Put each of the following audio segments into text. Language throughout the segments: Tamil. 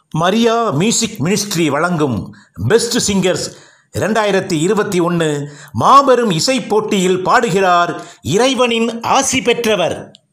மரியா மியூசிக் மினிஸ்ட்ரி வழங்கும் பெஸ்ட் சிங்கர்ஸ் இரண்டாயிரத்தி இருபத்தி ஒன்று மாபெரும் இசைப் போட்டியில் பாடுகிறார் இறைவனின் ஆசி பெற்றவர்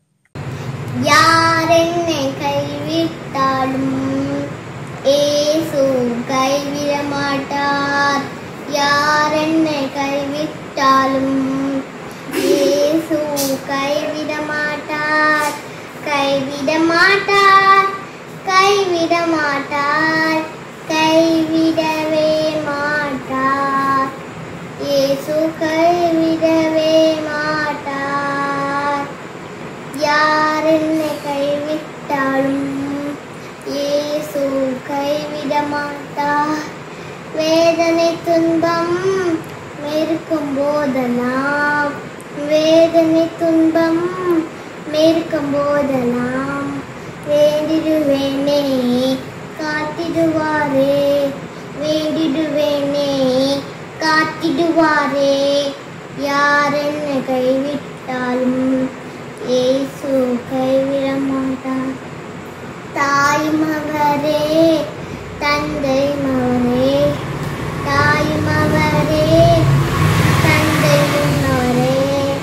யார் என்னை கைவிட்டாலும் ஏசு கைவிட மாட்டார் யார் என்னை கைவிட்டாலும் ஏசு கைவிட மாட்டார் கைவிட மாட்டார் கைவிட மாட்டார் கைவிடவே மாட்டார் ஏசு கைவிடவே மாட்டார் யார் என்னை கைவிட்டாலும் இயேசு கைவிட மாட்டார் வேதனை துன்பம் மேற்கும் போதெல்லாம் வேதனை துன்பம் மேற்கும் போதெல்லாம் வேண்டிடுவேனே காத்திடுவாரே வேண்டிடுவேனே காத்திடுவாரே யார் என்னை கைவிட்டாலும் இயேசு கைவிட மாட்டார் தாய் மகரே தந்தை மகரே தாய் மகரே தந்தை முன்னவரே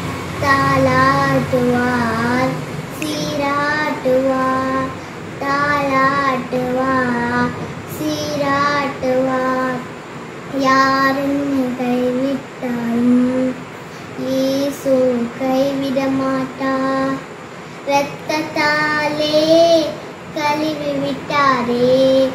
தாளாட்டுவார் சீராட்டுவார் தாளாட்டுவார் சீராட்டுவார் யாரும் கைவிட்டாலும் இயேசு கைவிட மாட்டார் இரத்தத்தாலே கழுவி விட்டாரே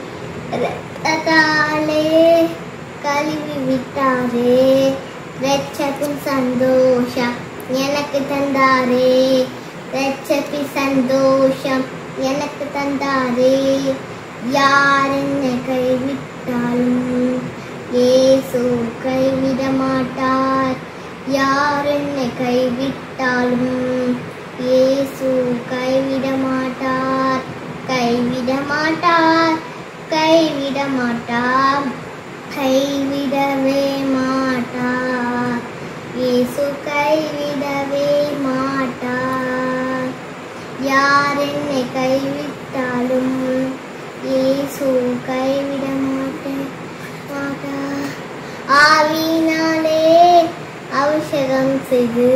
இரத்தத்தாலே கழுவி விட்டாரே ரட்சக்கும் சந்தோஷம் எனக்கு தந்தாரே ரட்சப்பி சந்தோஷம் எனக்கு தந்தாரே யார் என்னை கைவிட்டாலும் இயேசு கைவிட மாட்டார் யார் என்னை கைவிட்டாலும் இயேசு கைவிட மாட்டார் கைவிட மாட்டார் கைவிட மாட்டார் கைவிடவே மாட்டார் இயேசு கைவிடவே மாட்டார் யார் என்னை கைவிட்டாலும் இயேசு கைவிட மாட்டேன் மாட்டார் ஆவினாலே அபிஷேகம் செய்து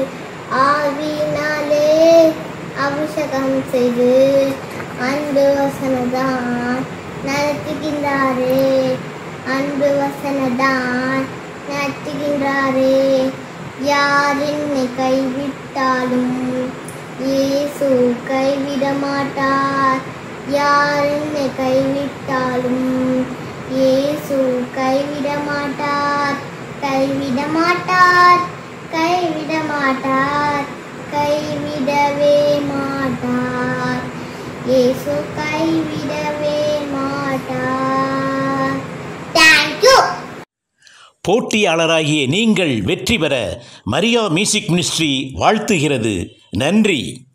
ஆவினாலே அபிஷேகம் செய்து அன்பு வசனதான் நடத்துகின்றாரே அன்பு வசனதான் நடத்துகின்றாரே யார் என்னை கைவிட்டாலும் இயேசு கைவிட மாட்டார் யார் என்னை கைவிட்டாலும் இயேசு கைவிட மாட்டார் கைவிட மாட்டார் கைவிட மாட்டார் கைவிடவே மாட்டார் இயேசு கைவிடவே மாட்டார் தேங்க்யூ போட்டியாளராகிய நீங்கள் வெற்றி பெற மரியா மியூசிக் மினிஸ்ட்ரி வாழ்த்துகிறது நன்றி